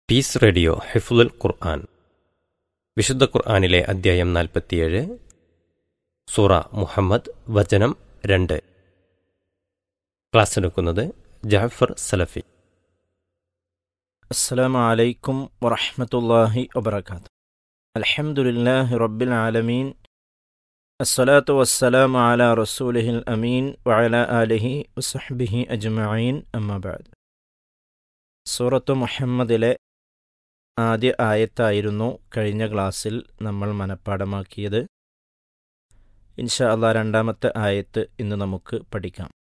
piece radio ഹിഫുൽ ഖുർആൻ വിശുദ്ധ ഖുർആനിലെ അദ്ധ്യായം നാൽപ്പത്തിയേഴ് സൂറ മുഹമ്മദ് വചനം രണ്ട് ക്ലാസ് എടുക്കുന്നത് ജാഫർ സലഫി السلام عليكم ورحمة الله وبركاته الحمد لله رب العالمين الصلاة والسلام على رسوله الأمين وعلى آله وصحبه أجمعين أما بعد സൂറത്തു മുഹമ്മദിലെ ആദ്യ ആയത്തായിരുന്നു കഴിഞ്ഞ ക്ലാസ്സിൽ നമ്മൾ മനഃപ്പാടമാക്കിയത് ഇൻഷാ അള്ളാ രണ്ടാമത്തെ ആയത്ത് ഇന്ന് നമുക്ക് പഠിക്കാം